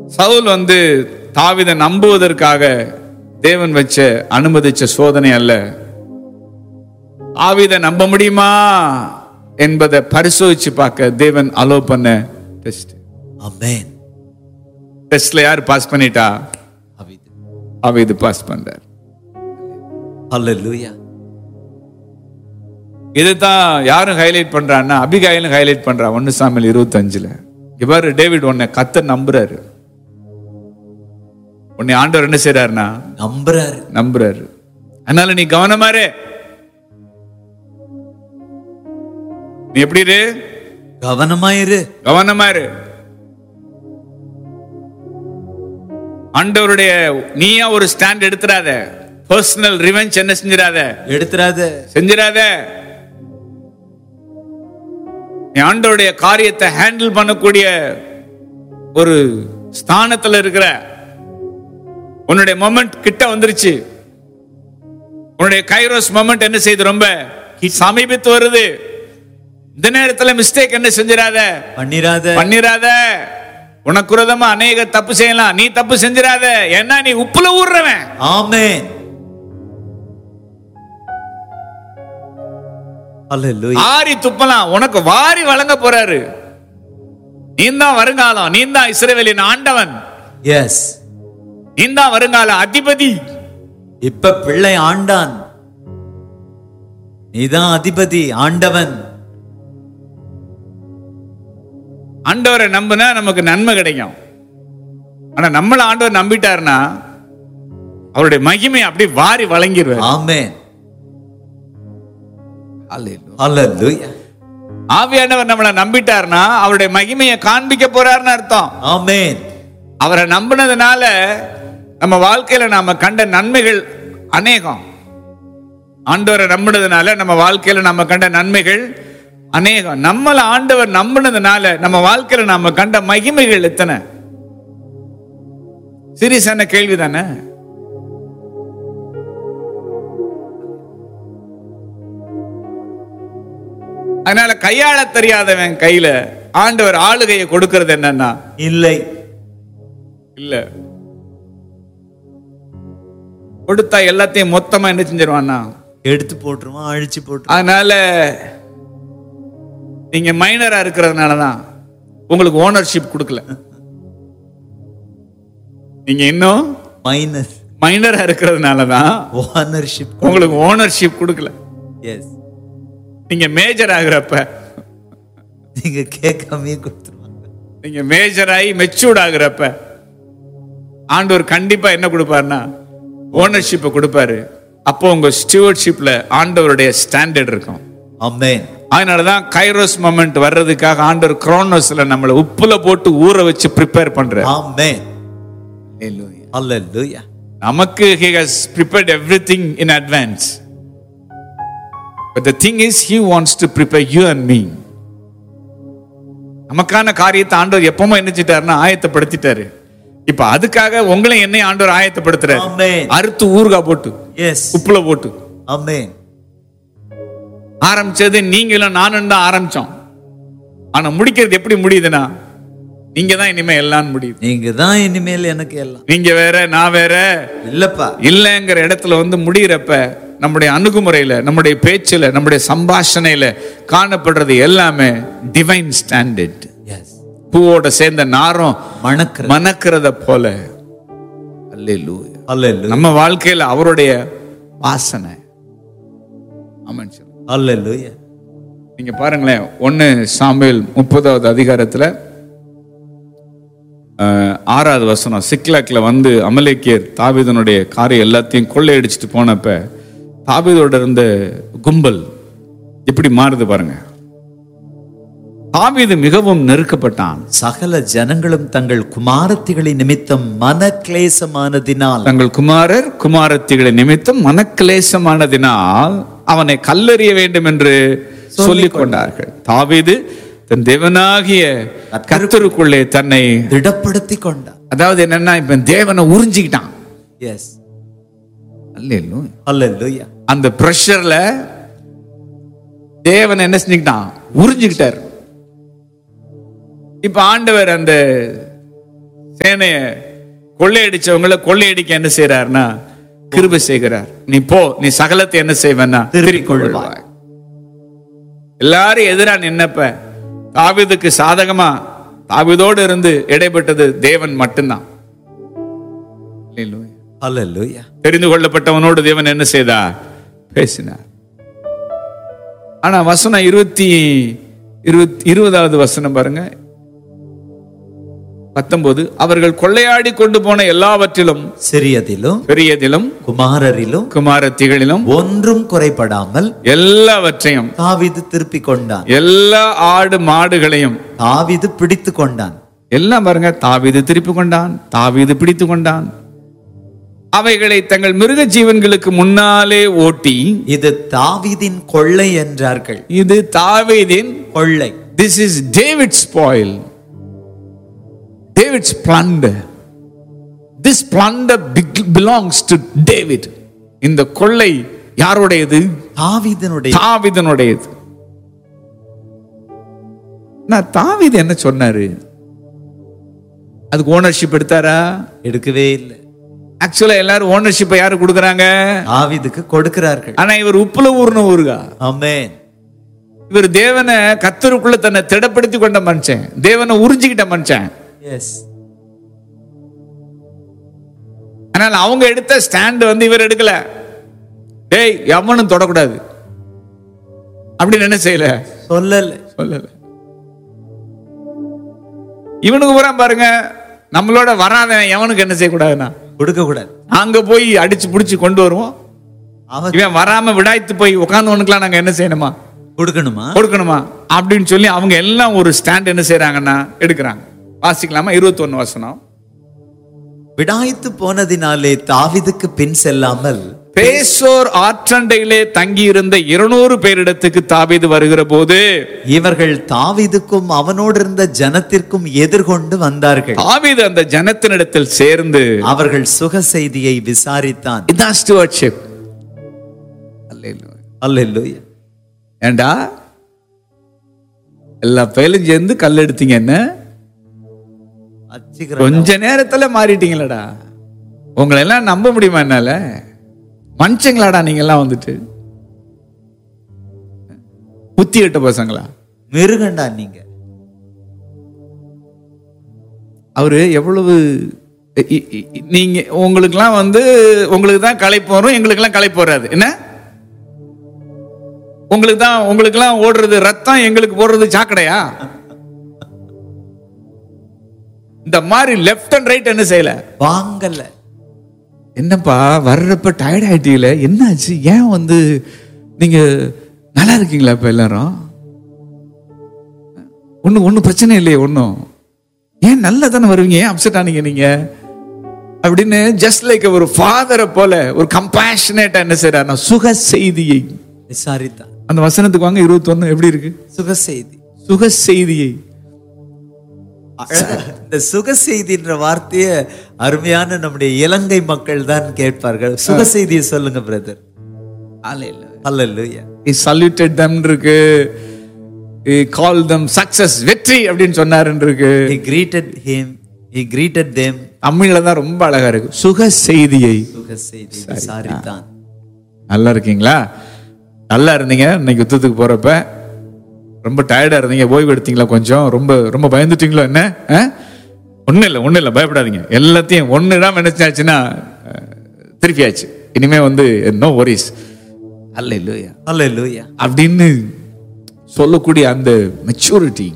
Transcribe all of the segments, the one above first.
சவுல் வந்து தாவீதை நம்புவதற்காக தேவன் வச்ச அனுமதிச்ச சோதனை அல்ல தாவீதை நம்ப முடியுமா என்பதை பரிசோதிச்சு பார்க்க தேவன் அலோ பண்ண டெஸ்ட் ஆமென் டெஸ்ட்ல யார் பாஸ் பண்ணிட்டா அவிது தாவீது பாஸ் பண்றார் ஹalleluya இதுதான் யாரும் ஹைலைட் பண்றான்னா அபிகாயிலும் ஹைலைட் பண்றா ஒன்னு சாமியில் இருபத்தஞ்சுல இவர் டேவிட் உன்னை கத்த நம்புறாரு உன்னை ஆண்டவர் என்ன செய்றாருன்னா நம்புறாரு நம்புறாரு அதனால நீ கவனமா இரு நீ எப்படி இரு கவனமாயிரு கவனமா இரு ஆண்டவருடைய நீயா ஒரு ஸ்டாண்ட் எடுத்துறாத பர்சனல் ரிவெஞ்ச் என்ன செஞ்சிடாத எடுத்துறாத செஞ்சிடாத நீ ஆண்டவருடைய காரியத்தை ஹேண்டில் பண்ணக்கூடிய ஒரு ஸ்தானத்துல இருக்கிற உன்னுடைய மொமெண்ட் கிட்ட வந்துருச்சு உன்னுடைய கைரோஸ் மொமெண்ட் என்ன செய்யுது ரொம்ப சமீபித்து வருது இந்த நேரத்துல மிஸ்டேக் என்ன செஞ்சிடாத பண்ணிராத பண்ணிராத உனக்கு விரோதமா அநேக தப்பு செய்யலாம் நீ தப்பு செஞ்சிடாத ஏன்னா நீ உப்புல ஊறுறவன் ஆமென் ஹalleluya ஆரி துப்பலாம் உனக்கு வாரி வழங்க போறாரு நீ தான் வருங்காலம் நீ தான் இஸ்ரவேலின் ஆண்டவன் எஸ் நீ தான் வருங்கால அதிபதி இப்ப பிள்ளை ஆண்டான் நீதான் அதிபதி ஆண்டவன் ஆண்டவரை நம்பினா நமக்கு நன்மை கிடைக்கும் ஆனா நம்மள ஆண்டவர் நம்பிட்டாருன்னா அவருடைய மகிமை அப்படி வாரி வழங்கிடுவார் ஆமென் ஹalleluya ஆவியானவர் நம்மளை நம்பிட்டாருன்னா அவருடைய மகிமையை காண்பிக்க போறாருன்னு அர்த்தம் ஆமென் அவரை நம்பினதுனால நம்ம வாழ்க்கையில நாம கண்ட நன்மைகள் அநேகம் ஆண்டவரை நம்பினதுனால நம்ம வாழ்க்கையில நம்ம கண்ட நன்மைகள் அநேகம் நம்மள ஆண்டவர் நம்பினதுனால நம்ம வாழ்க்கையில நாம கண்ட மகிமைகள் எத்தனை சீரியஸான கேள்வி தானே அதனால கையாள தெரியாதவன் கையில ஆண்டவர் ஆளுகையை கொடுக்கிறது என்னன்னா இல்லை இல்ல கொடுத்தா எல்லாத்தையும் மொத்தமா என்ன செஞ்சிருவான்னா எடுத்து போட்டுருவான் அழிச்சு போட்டுருவான் அதனால நீங்க மைனரா இருக்கிறதுனால தான் உங்களுக்கு ஓனர்ஷிப் கொடுக்கல நீங்க இன்னும் மைனஸ் மைனரா இருக்கிறதுனால தான் ஓனர்ஷிப் உங்களுக்கு ஓனர்ஷிப் கொடுக்கல எஸ் நீங்க மேஜர் ஆகுறப்ப நீங்க கேட்காமயே கொடுத்துருவாங்க நீங்க மேஜர் ஆகி மெச்சூர்ட் ஆகுறப்ப ஆண்டவர் கண்டிப்பா என்ன கொடுப்பாருன்னா ஓனர்ஷிப்பை கொடுப்பாரு அப்போ உங்க ஸ்டூவர்ட்ஷிப்ல ஆண்டவருடைய ஸ்டாண்டர்ட் இருக்கும் ஆமென் அதனாலதான் கைரோஸ் மொமெண்ட் வர்றதுக்காக ஆண்டவர் குரோனோஸ்ல நம்மளை உப்புல போட்டு ஊற வச்சு ப்ரிப்பேர் பண்ற ஆமென் ஹalleluya நமக்கு he has prepared everything in advance but the thing is he wants to prepare you and me நமக்கான காரியத்தை ஆண்டவர் எப்பவுமே என்னச்சிட்டாருன்னா ஆயத்தப்படுத்திட்டாரு இப்ப அதுக்காக உங்களை என்னை ஆண்டவர் ஆயத்தப்படுத்துறாரு ஆமென் அறுத்து ஊறுகாய் போட்டு எஸ் உப்புல போட்டு ஆமென் ஆரம்பிச்சது நீங்களும் நானும் தான் ஆரம்பிச்சோம் ஆனா முடிக்கிறது எப்படி முடியுதுன்னா நீங்க தான் இனிமே எல்லாம் முடியுது நீங்க தான் இனிமேல் எனக்கு எல்லாம் நீங்க வேற நான் வேற இல்லப்பா இல்லைங்கிற இடத்துல வந்து முடியிறப்ப நம்முடைய அணுகுமுறையில நம்முடைய பேச்சுல நம்முடைய சம்பாஷணையில காணப்படுறது எல்லாமே டிவைன் ஸ்டாண்டர்ட் எஸ் பூவோட சேர்ந்த நாரம் மணக்கிற மணக்கிறத போல அல்லேலூயா ஹalleluya நம்ம வாழ்க்கையில அவருடைய வாசனை ஆமாம் சார் ஹalleluya நீங்க பாருங்களேன் ஒன்னு சாமுவேல் முப்பதாவது அதிகாரத்துல அஹ், ஆறாவது வசனம் சிக்லாக்ல வந்து அமலேக்கியர் தாவீதனுடைய காரியம் எல்லாத்தையும் கொள்ளையடிச்சிட்டு போனப்ப தாவீதோட இருந்த கும்பல் எப்படி மாறுது பாருங்க தாவீது மிகவும் நெருக்கப்பட்டான் சகல ஜனங்களும் தங்கள் குமாரத்திகளின் நிமித்தம் மனக்லேசமானதினால் தங்கள் குமாரர் குமாரத்திகளை நிமித்தம் மனக்கிளேசமானதினால் அவனை கல்லெறிய வேண்டும் என்று சொல்லிக் கொண்டார்கள் தாவீது தன் தேவனாகிய கர்த்தருக்குள்ளே தன்னை திடப்படுத்தி கொண்டார் அதாவது என்னன்னா இப்ப தேவனை உறிஞ்சிக்கிட்டான் எஸ் அல்லேலூயா. ஹalleluya அந்த பிரஷர்ல தேவன் என்ன செஞ்சுக்கிட்டான் உறிஞ்சுக்கிட்டார் இப்ப ஆண்டவர் அந்த சேனைய கொள்ளையடிச்சவங்கள கொள்ளையடிக்க என்ன செய்யறாருன்னா கிருபை செய்கிறார் நீ போ நீ சகலத்தை என்ன செய்வேன்னா திருப்பிக் கொள்வாய். எல்லாரும் எதிரா நின்னப்ப தாவீதுக்கு சாதகமா தாவீதோடு இருந்து இடைப்பட்டது தேவன் மட்டும்தான் அல்லேலூயா. ஹalleluya தெரிந்து கொள்ளப்பட்டவனோடு தேவன் என்ன செய்தார் பேசினார் ஆனா வசனம் இருபத்தி இருபத்தி இருபதாவது வசனம் பாருங்க பத்தொன்பது அவர்கள் கொள்ளையாடி கொண்டு போன எல்லாவற்றிலும் சிறியதிலும் பெரியதிலும் குமாரரிலும் குமாரத்திகளிலும் ஒன்றும் குறைபடாமல் எல்லாவற்றையும் தாவீது திருப்பிக் கொண்டான் எல்லா ஆடு மாடுகளையும் தாவீது பிடித்து கொண்டான் எல்லாம் பாருங்க தாவீது திருப்பி கொண்டான் தாவீது பிடித்து கொண்டான் அவைகளை தங்கள் மிருக ஜீவன்களுக்கு முன்னாலே ஓட்டி இது தாவீதின் கொள்ளை என்றார்கள் இது தாவீதின் கொள்ளை this is David spoil David's plunder this plunder belongs to David இந்த கொள்ளை யாருடையது தாவீதினுடைய தாவிதனுடையது நான் தாவீது என்ன சொன்னாரு அதுக்கு ஓனர்ஷிப் எடுத்தாரா எடுக்கவே இல்லை ஆக்சுவலா எல்லாரும் ஓனர்ஷிப்பை யாரு கொடுக்கறாங்க தாவீதுக்கு கொடுக்கிறார்கள் ஆனா இவர் உப்புல ஊர்ன ஊருகா ஆமென் இவர் தேவனை கத்தருக்குள்ள தன்னை திடப்படுத்தி கொண்ட மனுஷன் தேவனை உறிஞ்சிக்கிட்ட மனுஷன் எஸ் ஆனால் அவங்க எடுத்த ஸ்டாண்ட் வந்து இவர் எடுக்கல டேய் எவனும் தொடக்கூடாது அப்படின்னு என்ன செய்யல சொல்லல சொல்லல இவனுக்கு பூரா பாருங்க நம்மளோட வராதவன் எவனுக்கு என்ன செய்யக்கூடாதுன்னா கொடுக்க கூடாது அங்க போய் அடிச்சு புடிச்சு கொண்டு வருவோம் அவன் இவன் வராம விடாய்த்து போய் உட்கார்ந்தவனுக்குலாம் நாங்க என்ன செய்யணுமா கொடுக்கணுமா கொடுக்கணுமா அப்படின்னு சொல்லி அவங்க எல்லாம் ஒரு ஸ்டாண்ட் என்ன செய்றாங்கன்னா எடுக்கிறாங்க வாசிக்கலாமா இருபத்தொன்னு வசனம் விடாய்த்து போனதினாலே தாவீதுக்கு பின் செல்லாமல் பேசோர் ஆற்றண்டையிலே தங்கியிருந்த இருநூறு பேரிடத்துக்கு தாவீது வருகிற போது இவர்கள் தாவீதுக்கும் அவனோடு இருந்த ஜனத்திற்கும் எதிர்கொண்டு வந்தார்கள் தாவீது அந்த ஜனத்தினிடத்தில் சேர்ந்து அவர்கள் சுக செய்தியை விசாரித்தான் இதான் ஸ்டுவர்ட்ஷிப் அல்லேலூயா ஏண்டா எல்லா பயலும் சேர்ந்து கல் எடுத்தீங்க என்ன அச்சிக்கிறேன் கொஞ்ச நேரத்துல மாறிட்டீங்களடா உங்களை எல்லாம் நம்ப முடியுமா என்னால மனுஷங்களாடா நீங்க எல்லாம் வந்துட்டு புத்தி எட்ட பசங்களா மிருகண்டா நீங்க அவரு எவ்வளவு இ- இ- இ- நீங்க உங்களுக்குலாம் வந்து உங்களுக்கு தான் களைப்பு வரும் எங்களுக்கெல்லாம் களைப்பு வராது என்ன உங்களுக்கு தான் உங்களுக்கெல்லாம் ஓடுறது ரத்தம் எங்களுக்கு போடுறது சாக்கடையா இந்த மாதிரி லெஃப்ட் அண்ட் ரைட் என்ன செய்யல வாங்கல என்னப்பா வர்றப்ப டயர்ட் ஆயிட்டீங்களே என்னாச்சு ஏன் வந்து நீங்க நல்லா இருக்கீங்களா இப்ப எல்லாரும் ஒண்ணு ஒண்ணும் பிரச்சனை இல்லையே ஒண்ணும் ஏன் நல்லா தானே வருவீங்க ஏன் அப்செட் ஆனீங்க நீங்க அப்படின்னு ஜஸ்ட் லைக் ஒரு ஃபாதரை போல ஒரு கம்பேஷனேட்டா என்ன செய்யறாருன்னா சுக செய்தியை விசாரித்தான் அந்த வசனத்துக்கு வாங்க இருபத்தொன்னு எப்படி இருக்கு சுக செய்தி சுக செய்தியை இந்த சுக செய்தின்ற வார்த்தைய அருமையான நம்முடைய இலங்கை மக்கள் தான் கேட்பார்கள் சுக செய்தியை சொல்லுங்க பிரதர் அல்லேலூயா he saluted them இருக்கு he called them success வெற்றி அப்படின்னு சொன்னாருன்னு இருக்கு he greeted him he greeted them தமிழ்ல தான் ரொம்ப அழகா இருக்கு சுக செய்தியை சுக செய்தி விசாரித்தான் நல்லா இருக்கீங்களா நல்லா இருந்தீங்க இன்னைக்கு யுத்தத்துக்கு போறப்ப ரொம்ப டயர்டா இருந்தீங்க ஓய்வு எடுத்தீங்களா கொஞ்சம் ரொம்ப ரொம்ப பயந்துட்டீங்களோ என்ன ஒன்றும் இல்லை ஒன்றும் இல்லை பயப்படாதீங்க எல்லாத்தையும் ஒன்று தான் நினைச்சாச்சுன்னா அஹ், திருப்பியாச்சு இனிமே வந்து நோ ஒரிஸ் அல்ல இல்லையா அல்லேலூயா அப்படின்னு சொல்லக்கூடிய அந்த மெச்சூரிட்டி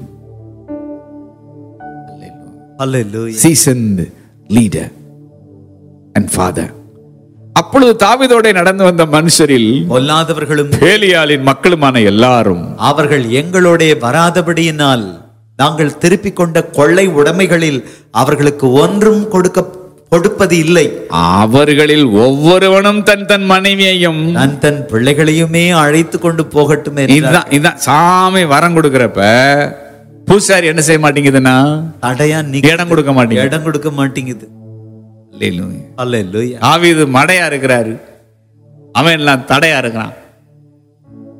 அல்லேலூயா சீசன்ட் லீடர் அண்ட் ஃபாதர் அப்பொழுது தாவீதோட நடந்து வந்த மனுஷரில் பொல்லாதவர்களும் பேலியாளின் மக்களுமான எல்லாரும் அவர்கள் எங்களோடே வராதபடியினால் நாங்கள் திருப்பிக் கொண்ட கொள்ளை உடைமைகளில் அவர்களுக்கு ஒன்றும் கொடுக்க கொடுப்பது இல்லை அவர்களில் ஒவ்வொருவனும் தன் தன் மனைவியையும் தன் தன் பிள்ளைகளையுமே அழைத்து கொண்டு போகட்டும் என்றார். இதுதான் இதுதான் சாமி வரம் கொடுக்கறப்ப பூசாரி என்ன செய்ய மாட்டேங்குதுன்னா தடையா நீ இடம் கொடுக்க மாட்டேங்குது இடம் கொடுக்க மாட்டேங்குது அல்லேலூயா ஆவிது மடையா இருக்கிறாரு அவன் எல்லாம் தடையா இருக்கிறான்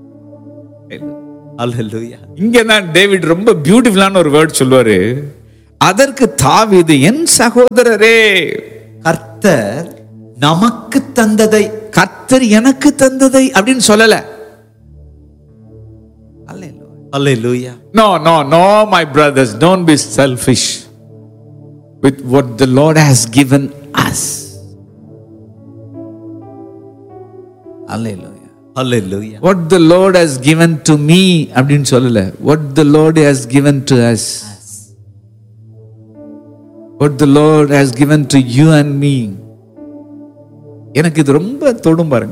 அல்லேலூயா இங்க தான் டேவிட் ரொம்ப பியூட்டிஃபுல்லான ஒரு வேர்ட் சொல்லுவாரு அதற்கு தாவீது என் சகோதரரே கர்த்தர் நமக்கு தந்ததை கர்த்தர் எனக்கு தந்ததை அப்படின்னு சொல்லல அல்லேலூயா No, no, no, my brothers, don't be selfish with what the Lord has given us. Hallelujah. Hallelujah What the Lord has given to me அப்படின்னு சொல்லல what the Lord has given to us what the Lord has given to you and me எனக்கு இது ரொம்ப தொடும் பாருங்க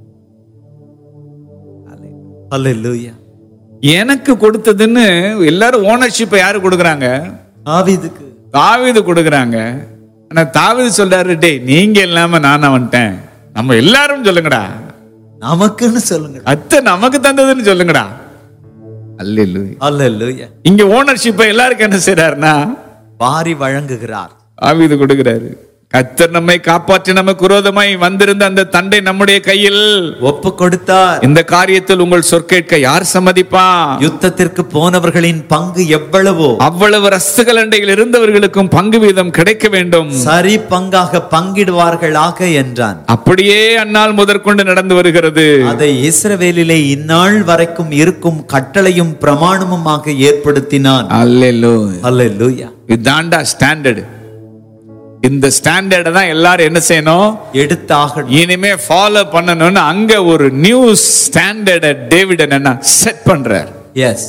அல்லேலூயா எனக்கு கொடுத்ததுன்னு எல்லாரும் ஓனர்ஷிப்பை யாரு கொடுக்குறாங்க ஆவிதுக்கு தாவீது கொடுக்குறாங்க ஆனா தாவீது சொல்றாரு டேய் நீங்க இல்லாம நானா வந்துட்டேன் நம்ம எல்லாரும் சொல்லுங்கடா நமக்குன்னு சொல்லுங்க அத்தை நமக்கு தந்ததுன்னு சொல்லுங்கடா அல்லேலூயா அல்லேலூயா இங்க ஓனர்ஷிப்பை எல்லாருக்கும் என்ன செய்றாருன்னா வாரி வழங்குகிறார் தாவீது கொடுக்கிறாரு கத்தர் நம்மை காப்பாற்றி நமக்கு விரோதமாய் வந்திருந்த அந்த தண்டை நம்முடைய கையில் ஒப்பு கொடுத்தார் இந்த காரியத்தில் உங்கள் சொற்கேட்க யார் சம்மதிப்பான் யுத்தத்திற்கு போனவர்களின் பங்கு எவ்வளவோ அவ்வளவு ரஸ்துகள் அண்டையில் இருந்தவர்களுக்கும் பங்கு வீதம் கிடைக்க வேண்டும் சரி பங்காக பங்கிடுவார்களாக என்றான் அப்படியே அந்நாள் முதற்கொண்டு நடந்து வருகிறது அதை இஸ்ரவேலிலே இந்நாள் வரைக்கும் இருக்கும் கட்டளையும் பிரமாணமுமாக ஏற்படுத்தினான் அல்லேலூயா அல்லேலூயா இதாண்டா ஸ்டாண்டர்ட் இந்த ஸ்டாண்டர்டை தான் எல்லாரும் என்ன செய்யணும் எடுத்தாக இனிமே ஃபாலோ பண்ணணும்னு அங்க ஒரு நியூ ஸ்டாண்டர்ட டேவிட் என்ன செட் பண்றார் எஸ்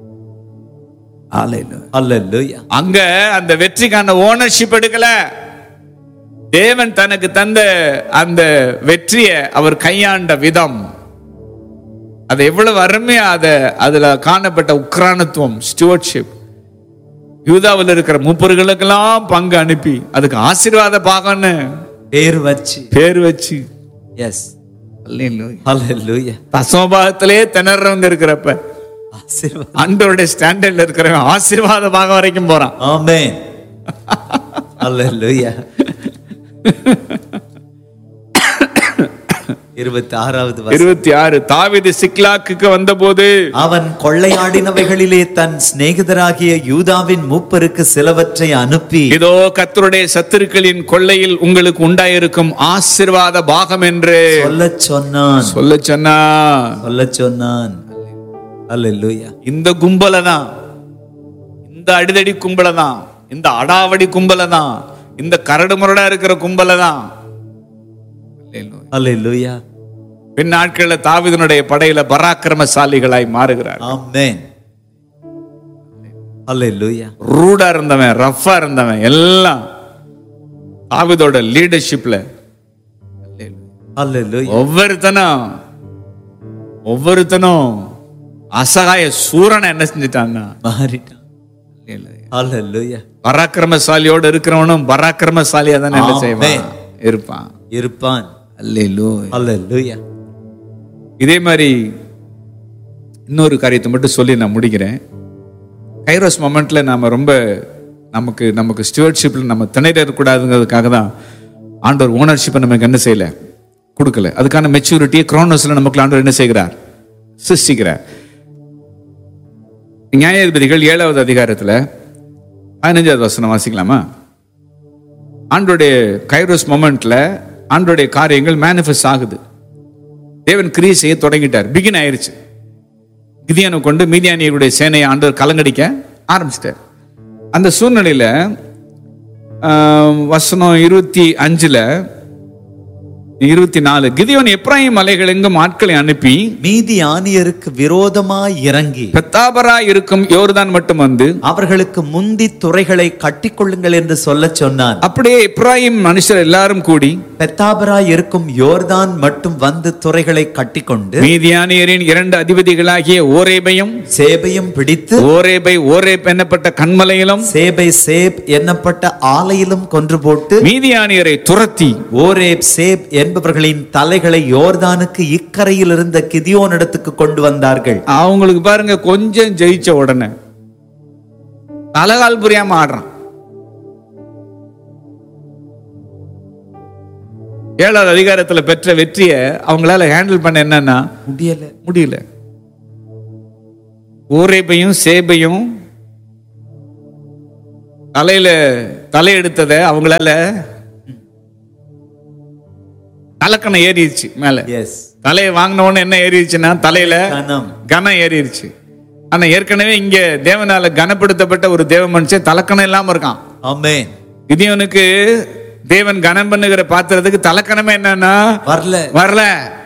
அல்லேலூயா அங்க அந்த வெற்றிக்கான ஓனர்ஷிப் எடுக்கல தேவன் தனக்கு தந்த அந்த வெற்றியை அவர் கையாண்ட விதம் அது எவ்வளவு அருமையா அத அதுல காணப்பட்ட உக்ரானத்துவம் ஸ்டுவர்ட்ஷிப் யூதாவில் இருக்கிற மூப்பர்களுக்கெல்லாம் பங்கு அனுப்பி அதுக்கு ஆசீர்வாத பாகம்னு பேர் வச்சு பேர் வச்சு எஸ் அல்லேலூயா தசமபாகத்திலே திணறவங்க இருக்கிறப்ப ஆசீர்வாதம் அண்டோடைய ஸ்டாண்டர்ட்ல இருக்கிறவன் ஆசீர்வாத பாகம் வரைக்கும் போறான் ஆமென் அல்லேலூயா இருபத்தி ஆறாவது வசனம். இருபத்தி ஆறு தாவீது சிக்லாக்குக்கு வந்தபோது அவன் கொள்ளையாடினவைகளிலே தன் சிநேகிதராகிய யூதாவின் மூப்பருக்கு சிலவற்றை அனுப்பி இதோ கர்த்தருடைய சத்துருக்களின் கொள்ளையில் உங்களுக்கு உண்டாயிருக்கும் ஆசீர்வாத பாகம் என்று சொல்லச் சொன்னான் சொல்ல சொன்னா சொல்லச் சொன்னான் அல்லேலூயா இந்த கும்பலை தான் இந்த அடிதடி கும்பலை தான் இந்த அடாவடி கும்பலை தான் இந்த கரடு முரடா இருக்கிற கும்பலை தான் அல்லேலூயா பின் நாட்கள்ல தாவீதுனுடைய படையில பராக்கிரமசாலிகளாய் மாறுகிறார் ஆமென் அல்லேலூயா ரூடா இருந்தவன் ரஃபா இருந்தவன் எல்லாம் தாவீதோட லீடர்ஷிப்ல அல்லேலூயா ஒவ்வொருத்தனும் ஒவ்வொருத்தனும் அசகாய சூரனை என்ன செஞ்சுட்டான்னா மாறிட்டான் அல்லேலூயா பராக்கிரமசாலியோட இருக்கிறவனும் பராக்கிரமசாலியா தானே என்ன செய்வான் ஆமென். இருப்பான் இருப்பான் அல்லேலூயா அல்லேலூயா இதே மாதிரி இன்னொரு காரியத்தை மட்டும் சொல்லி நான் முடிக்கிறேன் கைரோஸ் மொமெண்ட்ல நாம ரொம்ப நமக்கு நமக்கு ஸ்டுவர்ட்ஷிப்ல நம்ம திணையிடக்கூடாதுங்கிறதுக்காக தான் ஆண்டவர் ஓனர்ஷிப்பை நமக்கு என்ன செய்யல கொடுக்கல அதுக்கான மெச்சூரிட்டியை குரோனோஸ்ல நமக்கு ஆண்டவர் என்ன செய்கிறார் சிருஷ்டிக்கிறார் நியாயாதிபதிகள் ஏழாவது அதிகாரத்துல பதினஞ்சாவது வசனம் வாசிக்கலாமா ஆண்டோடைய கைரோஸ் மொமெண்ட்ல ஆண்டோடைய காரியங்கள் மேனிஃபெஸ்ட் ஆகுது தேவன் கிரியை செய்ய தொடங்கிட்டார் பிகின் ஆயிருச்சு கிதியானை கொண்டு மீதியானியருடைய சேனையை ஆண்டவர் கலங்கடிக்க ஆரம்பிச்சிட்டார் அந்த சூழ்நிலையில ஆஹ், வசனம் இருபத்தி அஞ்சுல இருபத்தி நாலு கிதியோன் எப்ராஹிம் மலைகள் எங்கும் ஆட்களை அனுப்பி மீதி ஆணியருக்கு விரோதமாய் இறங்கி பெத்தாபரா இருக்கும் யோர்தான் மட்டும் வந்து அவர்களுக்கு முந்தி துறைகளை கட்டிக்கொள்ளுங்கள் என்று சொல்லச் சொன்னான் அப்படியே இப்ராஹிம் மனுஷர் எல்லாரும் கூடி பெத்தாபராய் இருக்கும் யோர்தான் மட்டும் வந்து துறைகளை கட்டிக்கொண்டு மீதியானியரின் இரண்டு அதிபதிகளாகிய ஓரேபையும் சேபையும் பிடித்து ஓரேபை ஓரேப் என்னப்பட்ட கண்மலையிலும் சேபை சேப் என்னப்பட்ட ஆலையிலும் கொன்று போட்டு மீதியானியரை துரத்தி ஓரேப் சேப் என்பவர்களின் தலைகளை யோர்தானுக்கு இக்கரையில் இருந்த கிதியோனிடத்துக்கு கொண்டு வந்தார்கள் அவங்களுக்கு பாருங்க கொஞ்சம் ஜெயிச்ச உடனே தலகால் புரியாம ஆடுறான் ஏழாவது அதிகாரத்துல பெற்ற வெற்றியை அவங்களால ஹேண்டில் பண்ண என்னன்னா முடியல முடியல ஓரேபையும் சேபையும் தலையில தலை எடுத்தத அவங்களால தலக்கணம் ஏறிடுச்சு மேல எஸ் தலையை வாங்கின உடனே என்ன ஏறிடுச்சுன்னா தலையில கனம் கனம் ஏறிடுச்சு ஆனா ஏற்கனவே இங்க தேவனால கனப்படுத்தப்பட்ட ஒரு தேவ மனுஷன் தலக்கணம் இல்லாம இருக்கான் ஆமென் கிதியோனுக்கு தேவன் கனம் பண்ணுகிற பாத்திரத்துக்கு தலக்கணமே என்னன்னா வரல வரல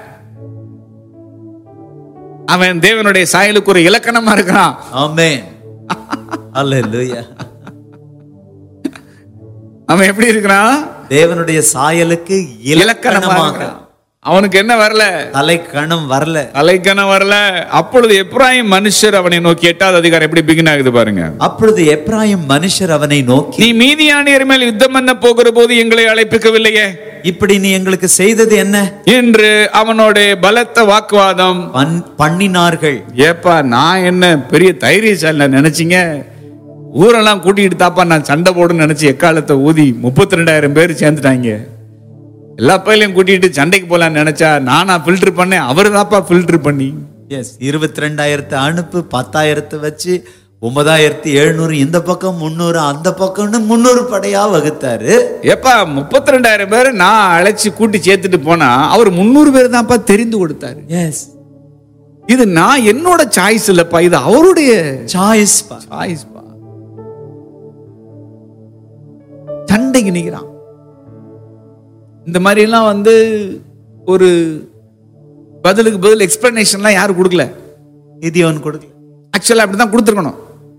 அவன் தேவனுடைய சாயலுக்கு ஒரு இலக்கணமா இருக்கிறான் ஆமென் அல்லேலூயா அவன் எப்படி இருக்கிறான் தேவனுடைய சாயலுக்கு இலக்கணமா இலக்கணமாக இருக்கிறான் அவனுக்கு என்ன வரல தலை கணம் வரல அலைக்கணம் வரல அப்பொழுது எப்ராஹிம் மனுஷர் அவனை நோக்கி எட்டாவது அதிகாரம் எப்படி பிகின் ஆகுது பாருங்க அப்பொழுது எப்ராயிம் மனுஷர் அவனை நோக்கி நீ மீதியானியர் மேல் யுத்தம் பண்ண போகிற போது எங்களை அழைப்பிக்கவில்லையே இப்படி நீ எங்களுக்கு செய்தது என்ன என்று அவனோட பலத்த வாக்குவாதம் பண்- பண்ணினார்கள் ஏப்பா நான் என்ன பெரிய தைரியசால நினைச்சீங்க ஊரெல்லாம் கூட்டிகிட்டு தாப்பா நான் சண்டை போடுன்னு நினைச்சு எக்காலத்தை ஊதி முப்பத்தி ரெண்டாயிரம் பேர் சேர்ந்துட்டாங்க எல்லா பையிலையும் கூட்டிட்டு சண்டைக்கு போலான்னு நினைச்சா நானா ஃபில்டர் பண்ணேன் அவரு தாப்பா ஃபில்டர் பண்ணி எஸ் இருபத்தி ரெண்டாயிரத்து அனுப்பு பத்தாயிரத்தை வச்சு ஒன்பதாயிரத்தி எழுநூறு இந்த பக்கம் முந்நூறு அந்த பக்கம்னு முந்நூறு படையா வகுத்தாரு ஏப்பா முப்பத்தி ரெண்டாயிரம் பேர் நான் அழைச்சி கூட்டி சேர்த்துட்டு போனா அவர் முந்நூறு பேர் தான்ப்பா தெரிந்து கொடுத்தாரு எஸ் இது நான் என்னோட சாய்ஸ் இல்லப்பா இது அவருடைய சாய்ஸ் சாய்ஸ் பா சண்டைக்கு நிக்கிறான் இந்த மாதிரி எல்லாம் வந்து ஒரு பதிலுக்கு பதில் எக்ஸ்பிளனேஷன்லாம் யாரும் கொடுக்கல இது அவன் கொடுக்கல ஆக்சுவலா அப்படிதான் கொடுத்துருக்கணும்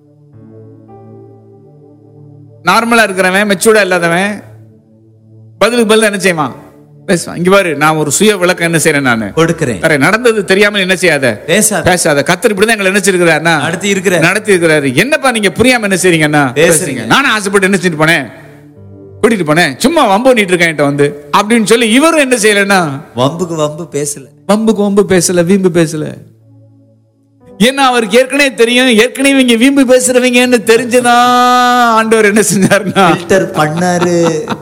நார்மலா இருக்கிறவன் மெச்சூர்டா இல்லாதவன் பதிலுக்கு பதில் என்ன செய்வான் பேசுவான் இங்க பாரு நான் ஒரு சுய விளக்கம் என்ன செய்யறேன் நானு கொடுக்கிறேன் வேற நடந்தது தெரியாமல் என்ன செய்யாத பேசாத பேசாத கத்தர் இப்படிதான் எங்களை நினைச்சிருக்கிறாருன்னா நடத்தி இருக்கிற நடத்தி இருக்கிறாரு என்னப்பா நீங்க புரியாம என்ன செய்றீங்கன்னா பேசுறீங்க. நானும் ஆசைப்பட்டு என்ன செஞ்சுட்டு போனேன் கூட்டிட்டு போனேன் சும்மா வம்பு பண்ணிட்டு இருக்கேன் என்கிட்ட வந்து அப்படின்னு சொல்லி இவரும் என்ன செய்யலன்னா வம்புக்கு வம்பு பேசல வம்புக்கு வம்பு பேசல வீம்பு பேசல ஏன்னா அவருக்கு ஏற்கனவே தெரியும் ஏற்கனவே இவங்க வீம்பு பேசுறவங்கன்னு தெரிஞ்சுதான் ஆண்டவர் என்ன செஞ்சாருன்னா ஃபில்டர் பண்ணாரு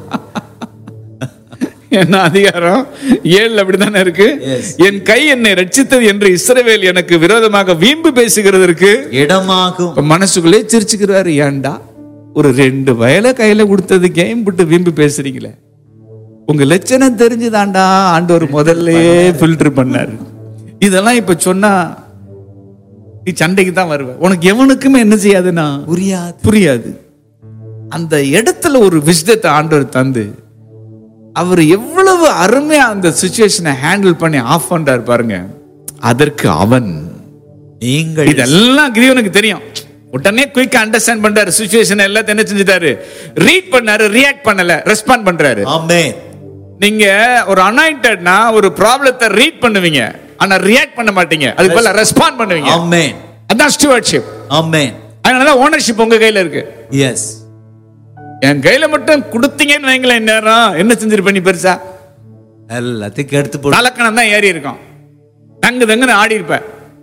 என்ன அதிகாரம் ஏழுல அப்படித்தானே இருக்கு Yes. என் கை என்னை ரட்சித்தது என்று இஸ்ரவேல் எனக்கு விரோதமாக வீம்பு பேசுகிறதற்கு இடமாகும் இப்ப மனசுக்குள்ளே சிரிச்சுக்கிறாரு ஏன்டா ஒரு ரெண்டு வயலை கையில கொடுத்தது கேம் விட்டு வீம்பு பேசுறீங்களே உங்க லட்சணம் தெரிஞ்சுதான்டா ஆண்டவர் முதல்லயே ஃபில்டர் பண்ணாரு இதெல்லாம் இப்ப சொன்னா நீ சண்டைக்கு தான் வருவ உனக்கு எவனுக்குமே என்ன செய்யாதுன்னா புரியாது புரியாது அந்த இடத்துல ஒரு விஷயத்தை ஆண்டவர் தந்து அவர் எவ்வளவு அருமையா அந்த சுச்சுவேஷனை ஹேண்டில் பண்ணி ஆஃப் பண்றாரு பாருங்க அதற்கு அவன் நீங்கள் இதெல்லாம் கிரியவனுக்கு தெரியும் உடனே குயிக்கா அண்டர்ஸ்டாண்ட் பண்றாரு சுச்சுவேஷன் எல்லாத்தையும் என்ன செஞ்சுட்டாரு ரீட் பண்ணாரு ரியாக்ட் பண்ணல ரெஸ்பாண்ட் பண்றாரு ஆமென் நீங்க ஒரு அனாயிண்டட்னா ஒரு ப்ராப்ளத்தை ரீட் பண்ணுவீங்க ஆனா ரியாக்ட் பண்ண மாட்டீங்க அதுக்கு பதிலா ரெஸ்பாண்ட் பண்ணுவீங்க ஆமென் அதான் ஸ்டூவர்ட்ஷிப் ஆமென் அதனால ஓனர்ஷிப் உங்க கையில இருக்கு எஸ் என் கையில மட்டும் கொடுத்தீங்கன்னு வைங்களேன் நேரம் என்ன செஞ்சிருப்ப நீ பெருசா எல்லாத்தையும் எடுத்து போட்டு தலக்கணம் தான் ஏறி இருக்கும் தங்கு தங்குன்னு ஆடி இருப்ப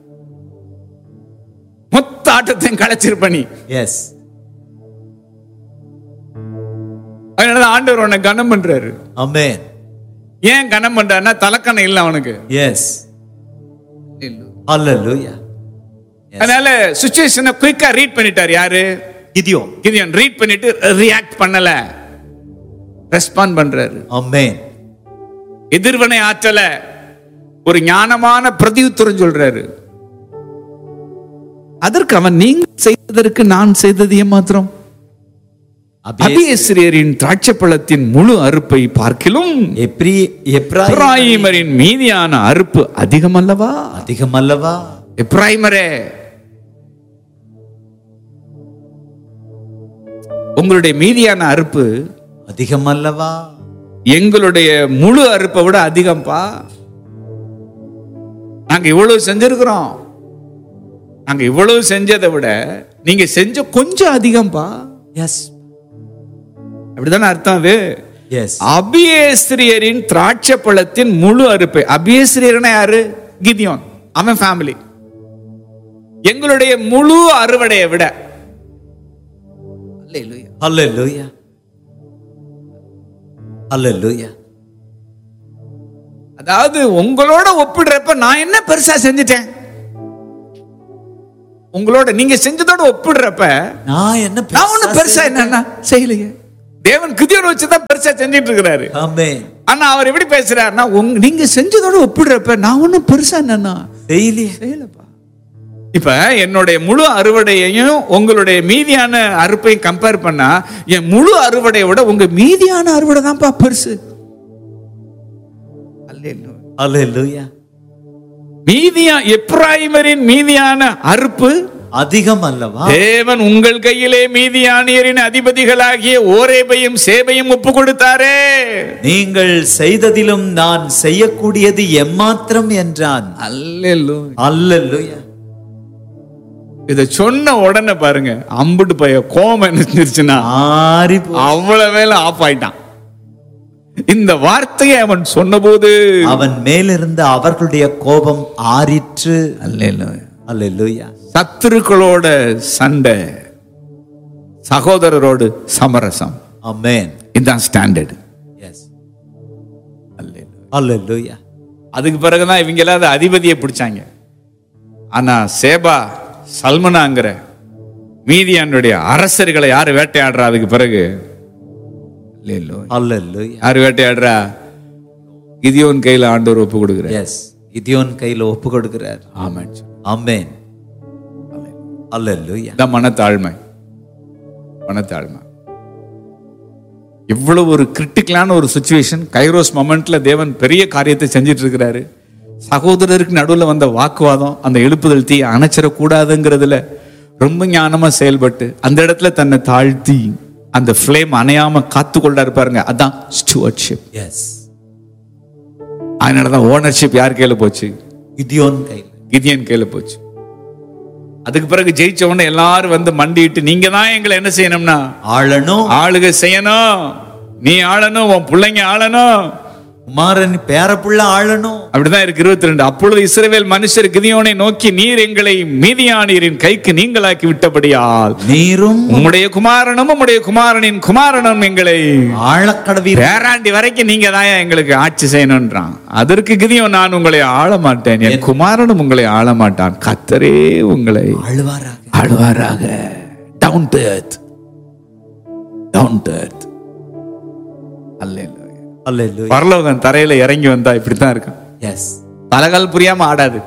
மொத்த ஆட்டத்தையும் களைச்சிருப்ப நீ எஸ் அதனாலதான் ஆண்டவர் உன்னை கனம் பண்றாரு ஆமென் ஏன் கனம் பண்றாருன்னா தலக்கணம் இல்லை அவனுக்கு எஸ் ஹalleluya அதனால சுச்சுவேஷனை குயிக்கா ரீட் பண்ணிட்டார் யாரு கிதியோன் கிதியோன் ரீட் பண்ணிட்டு ரியாக்ட் பண்ணல ரெஸ்பாண்ட் பண்றாரு ஆமென் எதிர்வினை ஆற்றல ஒரு ஞானமான பிரதியுத்தரம் சொல்றாரு அதற்கு அவன் நீங்க செய்ததற்கு நான் செய்தது ஏமாத்திரம் அபியேசிரியரின் திராட்சைப்பழத்தின் முழு அறுப்பை பார்க்கிலும் எப்ரி எப்ராயிம் எப்ராயிமரின் மீதியான அறுப்பு அதிகம் அல்லவா அதிகம் அல்லவா எப்ராயிமரே உங்களுடைய மீதியான அறுப்பு அதிகம் அல்லவா எங்களுடைய முழு அறுப்பை விட அதிகம்ப்பா நாங்க இவ்வளவு செஞ்சிருக்கிறோம் நாங்க இவ்வளவு செஞ்சதை விட நீங்க செஞ்ச கொஞ்சம் அதிகம்ப்பா எஸ் அப்படிதானே அர்த்தம் அது எஸ் அபியேஸ்திரியரின் திராட்சை பழத்தின் முழு அறுப்பு அபியேஸ்திரியர்னா யாரு கிதியோன் அவன் ஃபேமிலி எங்களுடைய முழு அறுவடையை விட ஹalleluya ஹalleluya அதாவது உங்களோட ஒப்பிடுறப்ப நான் என்ன பெருசா செஞ்சுட்டேன் உங்களோட நீங்க செஞ்சதோட ஒப்பிடுறப்ப நான் என்ன நான் ஒண்ணும் பெருசா என்னன்னா செய்யலையே தேவன் கிதியோட வச்சுதான் பெருசா செஞ்சிட்டு இருக்கிறாரு ஆமென் ஆனா அவர் எப்படி பேசுறாருன்னா உங்க நீங்க செஞ்சதோட ஒப்பிடுறப்ப நான் ஒண்ணும் பெருசா என்னன்னா டெய்லி செய்யலப்பா இப்ப என்னுடைய முழு அறுவடையையும் உங்களுடைய மீதியான அறுப்பையும் கம்பேர் பண்ணா என் முழு அறுவடையை விட உங்க மீதியான அறுவடை தான்ப்பா பெருசு அல்லேலூயா. அல்லேலூயா மீதியா எப்ராயிமரின் மீதியான அறுப்பு அதிகம் அல்லவா தேவன் உங்கள் கையிலே மீதியானியரின் அதிபதிகளாகிய ஓரேபையும் சேபையும் ஒப்பு கொடுத்தாரே நீங்கள் செய்ததிலும் நான் செய்யக்கூடியது எம்மாத்திரம் என்றான் அல்லேலூயா. அல்லேலூயா இத சொன்ன உடனே பாருங்க அம்புட்டு பைய கோபம் என்ன செஞ்சிருச்சுன்னா ஆறி போ- அவ்வளவு வேலை ஆஃப் ஆயிட்டான் இந்த வார்த்தையை அவன் சொன்னபோது அவன் மேலிருந்த அவர்களுடைய கோபம் ஆறிற்று அல்லேலூயா சத்துருக்களோட சண்டை சகோதரரோடு சமரசம் ஆமென் இதுதான் ஸ்டாண்டர்ட் எஸ் அல்லேலூயா அதுக்கு பிறகுதான் இவங்க எல்லாம் அந்த அதிபதியை பிடிச்சாங்க ஆனா சேபா சல்மனாங்கிற மீதியானுடைய அரசர்களை யாரு வேட்டையாடுறா அதுக்கு பிறகு அல்லேலூயா. அல்லேலூயா யாரு வேட்டையாடுறா கிதியோன் கையில ஆண்டவர் ஒப்பு கொடுக்குற எஸ் கிதியோன் கையில ஒப்பு கொடுக்கிறார் ஆமாம் ஆமென் அல்லேலூயா இதான் மனத்தாழ்மை மனத்தாழ்மை இவ்வளவு ஒரு கிரிட்டிக்கலான ஒரு சுச்சுவேஷன் கைரோஸ் மொமெண்ட்ல தேவன் பெரிய காரியத்தை செஞ்சிட்டு இருக்கிறாரு சகோதரருக்கு நடுவுல வந்த வாக்குவாதம் அந்த எழுப்புதல் தீ அணைச்சிடக்கூடாதுங்கிறதுல ரொம்ப ஞானமா செயல்பட்டு அந்த இடத்துல தன்னை தாழ்த்தி அந்த ஃப்ளேம் அணையாம காத்து கொள்றாரு பாருங்க அதான் ஸ்டுவர்ட்ஷிப் எஸ் அதனாலதான் ஓனர்ஷிப் யார் கையில போச்சு கிதியோன் கையில கிதியன் கையில போச்சு அதுக்கு பிறகு ஜெயிச்ச உடனே எல்லாரும் வந்து மண்டிட்டு நீங்க தான் எங்களை என்ன செய்யணும்னா ஆளணும் ஆளுக செய்யணும் நீ ஆளணும் உன் பிள்ளைங்க ஆளணும் குமாரன் பேரப்புள்ள ஆளணும் அப்படிதான் இருக்கு இருபத்தி ரெண்டு அப்பொழுது இஸ்ரவேல் மனுஷர் கிதியோனை நோக்கி நீர் எங்களை மீதியானீரின் கைக்கு நீங்களாக்கி விட்டபடியால் நீரும் உம்முடைய குமாரனும் உம்முடைய குமாரனின் குமாரனும் எங்களை ஆழக்கடவீர் பேராண்டி வரைக்கும் நீங்க தான் எங்களுக்கு ஆட்சி செய்யணும்ன்றான் அதற்கு கிதியோன் நான் உங்களை ஆள மாட்டேன் என் குமாரனும் உங்களை ஆள மாட்டான் கத்தரே உங்களை ஆழ்வாராக ஆழ்வாராக down to earth down to earth அல்லேலூயா அல்லேலூயா பரலோகம் தரையில இறங்கி வந்தா இப்படித்தான் இருக்கும் எஸ் தலகால் புரியாம ஆடாது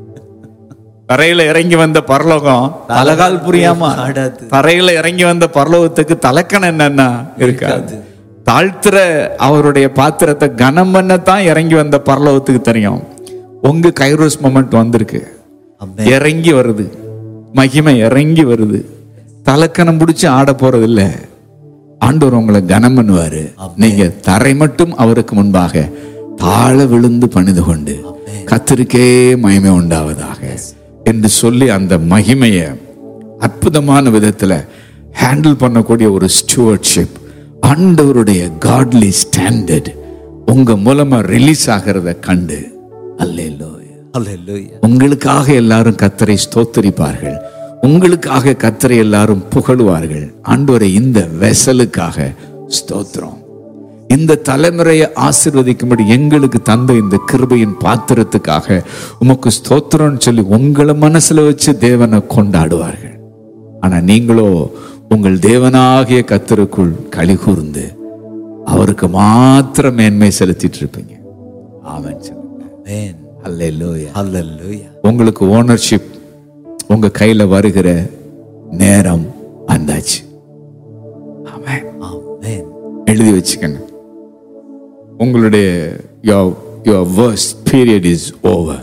தரையில இறங்கி வந்த பரலோகம் தலகால் புரியாம ஆடாது. தரையில இறங்கி வந்த பரலோகத்துக்கு தலக்கணம் என்னன்னா இருக்காது தாழ்த்துற அவருடைய பாத்திரத்தை கனம் பண்ணத்தான் இறங்கி வந்த பரலோகத்துக்கு தெரியும் உங்க கைரோஸ் மொமெண்ட் வந்திருக்கு ஆமென். இறங்கி வருது மகிமை இறங்கி வருது தலக்கணம் பிடிச்சி ஆட போறது இல்ல ஆண்டவர் உங்களை கனம் பண்ணுவாரு நீங்க தரை மட்டும் அவருக்கு முன்பாக தாழ விழுந்து பணிந்து கொண்டு கத்திருக்கே மகிமை உண்டாவதாக என்று சொல்லி அந்த மகிமையை அற்புதமான விதத்துல ஹேண்டில் பண்ணக்கூடிய ஒரு ஸ்டூவர்ட்ஷிப் ஆண்டவருடைய காட்லி ஸ்டாண்டர்ட் உங்க மூலமா ரிலீஸ் ஆகிறத கண்டு அல்லேலூயா அல்லேலூயா உங்களுக்காக எல்லாரும் கத்தரை ஸ்தோத்தரிப்பார்கள் உங்களுக்காக கத்தரை எல்லாரும் புகழுவார்கள் ஆண்டவரை இந்த வெசலுக்காக ஸ்தோத்திரம் இந்த தலைமுறையை ஆசீர்வதிக்கும்படி எங்களுக்கு தந்த இந்த கிருபையின் பாத்திரத்துக்காக உமக்கு ஸ்தோத்திரம்னு சொல்லி உங்களை மனசுல வச்சு தேவனை கொண்டாடுவார்கள் ஆனா நீங்களோ உங்கள் தேவனாகிய கத்தருக்குள் களி கூர்ந்து அவருக்கு மாத்திரம் மேன்மை செலுத்திட்டு இருப்பீங்க ஆமென் சொல்லுங்க ஆமென் அல்லேலூயா அல்லேலூயா உங்களுக்கு ஓனர்ஷிப் உங்க கையில வருகிற நேரம் வந்தாச்சு ஆமென். ஆமென் எழுதி வச்சுக்கங்க உங்களுடைய your your worst period is over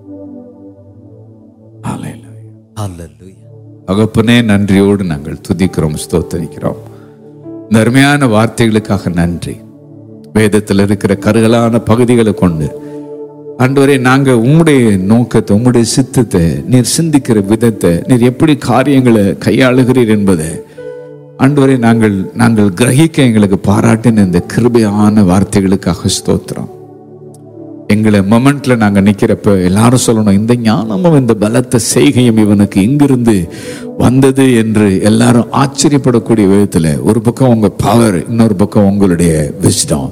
Hallelujah. அல்லேலூயா தகப்பனே நன்றியோடு நாங்கள் துதிக்கிறோம் ஸ்தோத்தரிக்கிறோம் இந்த அருமையான வார்த்தைகளுக்காக நன்றி வேதத்தில் இருக்கிற கருகலான பகுதிகளை கொண்டு ஆண்டவரே நாங்க உம்முடைய நோக்கத்தை உம்முடைய சித்தத்தை நீர் சிந்திக்கிற விதத்தை நீர் எப்படி காரியங்களை கையாளுகிறீர் என்பதை ஆண்டவரே நாங்கள் நாங்கள் கிரகிக்க எங்களுக்கு பாராட்டின இந்த கிருபையான வார்த்தைகளுக்காக ஸ்தோத்திரம் எங்களை மொமெண்ட்ல நாங்க நிக்கிறப்ப எல்லாரும் சொல்லணும் இந்த ஞானமும் இந்த பலத்த செய்கையும் இவனுக்கு இங்கிருந்து வந்தது என்று எல்லாரும் ஆச்சரியப்படக்கூடிய விதத்துல ஒரு பக்கம் உங்க பவர் இன்னொரு பக்கம் உங்களுடைய விஸ்டம்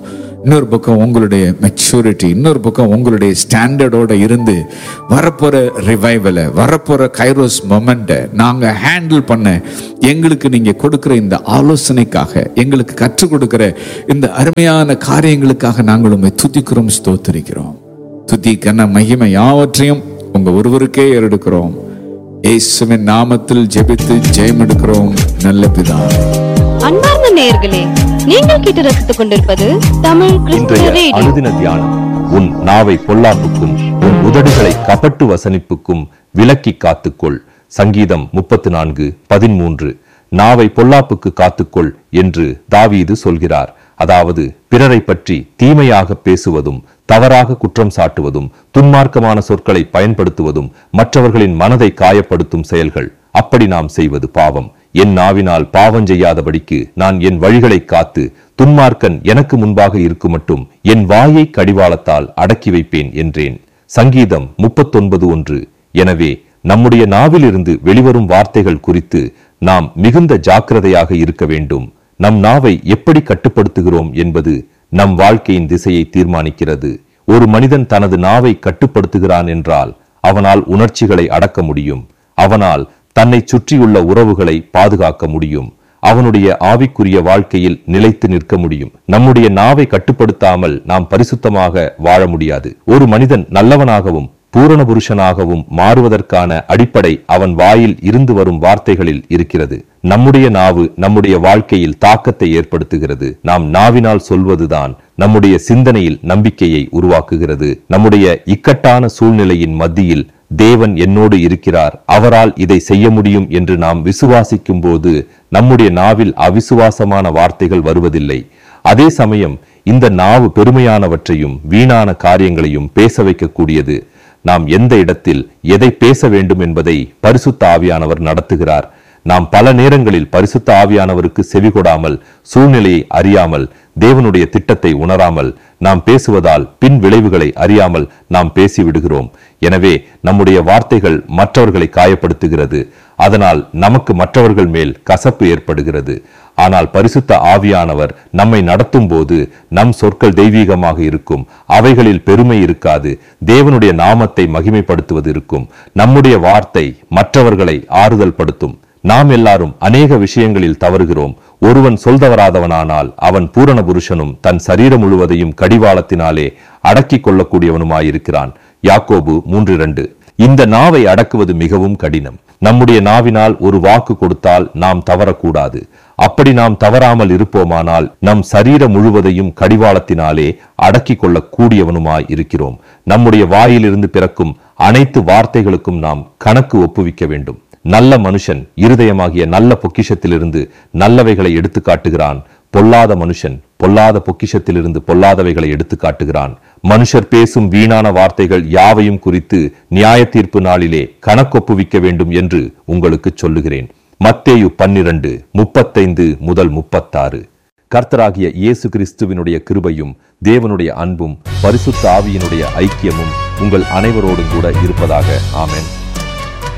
இன்னொரு பக்கம் உங்களுடைய மெச்சூரிட்டி இன்னொரு பக்கம் உங்களுடைய ஸ்டாண்டர்டோட இருந்து வரப்போற ரிவைவலை வரப்போற கைரோஸ் மொமெண்ட்டை நாங்க ஹேண்டில் பண்ண எங்களுக்கு நீங்க கொடுக்கிற இந்த ஆலோசனைக்காக எங்களுக்கு கற்றுக் கொடுக்கிற இந்த அருமையான காரியங்களுக்காக நாங்கள் உண்மை துதிக்கிறோம் ஸ்தோத்தரிக்கிறோம் துதி கன மகிமை யாவற்றையும் உங்க ஒருவருக்கே ஏறெடுக்கிறோம் இயேசுவின் நாமத்தில் ஜெபித்து ஜெயம் எடுக்கிறோம் நல்ல பிதாவே அன்பார்ந்த நேயர்களே நீங்கள் கேட்டு ரசித்துக் கொண்டிருப்பது தமிழ் கிறிஸ்துவ இன்றைய ரேடியோ அனுதின தியானம் உன் நாவை பொல்லாப்புக்கும் உன் உதடுகளை கபட்டு வசனிப்புக்கும் விலக்கி காத்துக்கொள் சங்கீதம் முப்பத்து நான்கு பதிமூன்று நாவை பொல்லாப்புக்கு காத்துக்கொள் என்று தாவீது சொல்கிறார் அதாவது பிறரை பற்றி தீமையாக பேசுவதும் தவறாக குற்றம் சாட்டுவதும் துன்மார்க்கமான சொற்களை பயன்படுத்துவதும் மற்றவர்களின் மனதை காயப்படுத்தும் செயல்கள் அப்படி நாம் செய்வது பாவம் என் நாவினால் பாவம் செய்யாதபடிக்கு நான் என் வழிகளை காத்து துன்மார்க்கன் எனக்கு முன்பாக இருக்கும் மட்டும் என் வாயை கடிவாளத்தால் அடக்கி வைப்பேன் என்றேன் சங்கீதம் முப்பத்தொன்பது ஒன்று எனவே நம்முடைய நாவிலிருந்து வெளிவரும் வார்த்தைகள் குறித்து நாம் மிகுந்த ஜாக்கிரதையாக இருக்க வேண்டும் நம் நாவை எப்படி கட்டுப்படுத்துகிறோம் என்பது நம் வாழ்க்கையின் திசையை தீர்மானிக்கிறது ஒரு மனிதன் தனது நாவை கட்டுப்படுத்துகிறான் என்றால் அவனால் உணர்ச்சிகளை அடக்க முடியும் அவனால் தன்னை சுற்றியுள்ள உறவுகளை பாதுகாக்க முடியும் அவனுடைய ஆவிக்குரிய வாழ்க்கையில் நிலைத்து நிற்க முடியும் நம்முடைய நாவை கட்டுப்படுத்தாமல் நாம் பரிசுத்தமாக வாழ முடியாது ஒரு மனிதன் நல்லவனாகவும் பூரண புருஷனாகவும் மாறுவதற்கான அடிப்படை அவன் வாயில் இருந்து வரும் வார்த்தைகளில் இருக்கிறது நம்முடைய நாவு நம்முடைய வாழ்க்கையில் தாக்கத்தை ஏற்படுத்துகிறது நாம் நாவினால் சொல்வதுதான் நம்முடைய சிந்தனையில் நம்பிக்கையை உருவாக்குகிறது நம்முடைய இக்கட்டான சூழ்நிலையின் மத்தியில் தேவன் என்னோடு இருக்கிறார் அவரால் இதை செய்ய முடியும் என்று நாம் விசுவாசிக்கும் போது நம்முடைய நாவில் அவிசுவாசமான வார்த்தைகள் வருவதில்லை அதே சமயம் இந்த நாவு பெருமையானவற்றையும் வீணான காரியங்களையும் பேச வைக்கக்கூடியது நாம் எந்த இடத்தில் எதை பேச வேண்டும் என்பதை பரிசுத்த ஆவியானவர் நடத்துகிறார் நாம் பல நேரங்களில் பரிசுத்த ஆவியானவருக்கு செவிகொடாமல் சூழ்நிலையை அறியாமல் தேவனுடைய திட்டத்தை உணராமல் நாம் பேசுவதால் பின் விளைவுகளை அறியாமல் நாம் பேசிவிடுகிறோம் எனவே நம்முடைய வார்த்தைகள் மற்றவர்களை காயப்படுத்துகிறது அதனால் நமக்கு மற்றவர்கள் மேல் கசப்பு ஏற்படுகிறது ஆனால் பரிசுத்த ஆவியானவர் நம்மை நடத்தும் போது நம் சொற்கள் தெய்வீகமாக இருக்கும் அவைகளில் பெருமை இருக்காது தேவனுடைய நாமத்தை மகிமைப்படுத்துவது இருக்கும் நம்முடைய வார்த்தை மற்றவர்களை ஆறுதல் படுத்தும் நாம் எல்லாரும் அநேக விஷயங்களில் தவறுகிறோம் ஒருவன் சொல்தவராதவனானால் அவன் பூரண புருஷனும் தன் சரீரம் முழுவதையும் கடிவாளத்தினாலே அடக்கிக் கொள்ளக்கூடியவனுமாயிருக்கிறான் யாக்கோபு மூன்று இரண்டு இந்த நாவை அடக்குவது மிகவும் கடினம் நம்முடைய நாவினால் ஒரு வாக்கு கொடுத்தால் நாம் தவறக்கூடாது அப்படி நாம் தவறாமல் இருப்போமானால் நம் சரீரம் முழுவதையும் கடிவாளத்தினாலே அடக்கிக் கொள்ளக் கூடியவனுமாய் இருக்கிறோம் நம்முடைய வாயிலிருந்து பிறக்கும் அனைத்து வார்த்தைகளுக்கும் நாம் கணக்கு ஒப்புவிக்க வேண்டும் நல்ல மனுஷன் இருதயமாகிய நல்ல பொக்கிஷத்திலிருந்து நல்லவைகளை எடுத்து காட்டுகிறான் பொல்லாத மனுஷன் பொல்லாத பொக்கிஷத்திலிருந்து பொல்லாதவைகளை எடுத்து காட்டுகிறான் மனுஷர் பேசும் வீணான வார்த்தைகள் யாவையும் குறித்து நியாய தீர்ப்பு நாளிலே கணக்கொப்புவிக்க வேண்டும் என்று உங்களுக்கு சொல்லுகிறேன் மத்தேயு பன்னிரண்டு முப்பத்தைந்து முதல் முப்பத்தாறு கர்த்தராகிய இயேசு கிறிஸ்துவினுடைய கிருபையும் தேவனுடைய அன்பும் பரிசுத்த ஆவியினுடைய ஐக்கியமும் உங்கள் அனைவரோடும் கூட இருப்பதாக ஆமென்